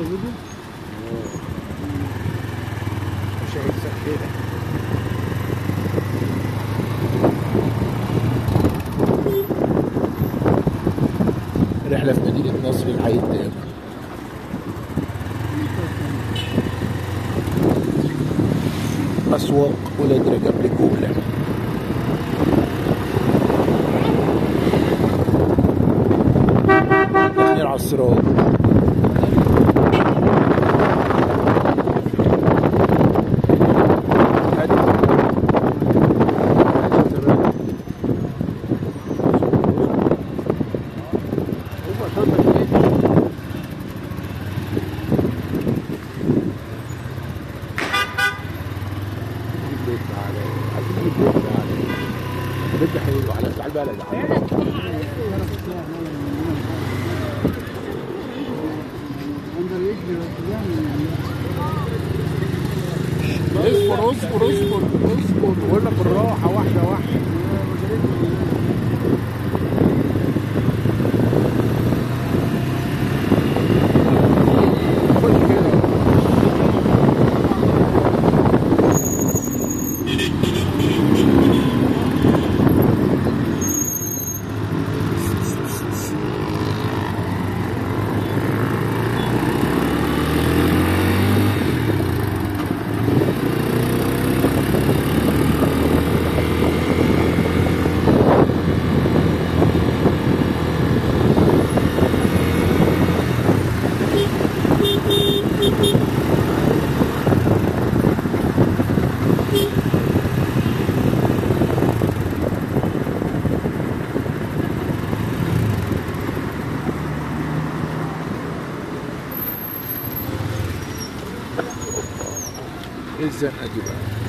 الفيديو مش هيكسب كده رحلة في مدينة نصر الحي التام أسواق ولاد رجب لجولة داخلين على الصراط بدي حلو على على البلد اصبر اصبر اصبر اصبر ولا بالراحه واحده واحده خش كده ايه الزنقه دي بقى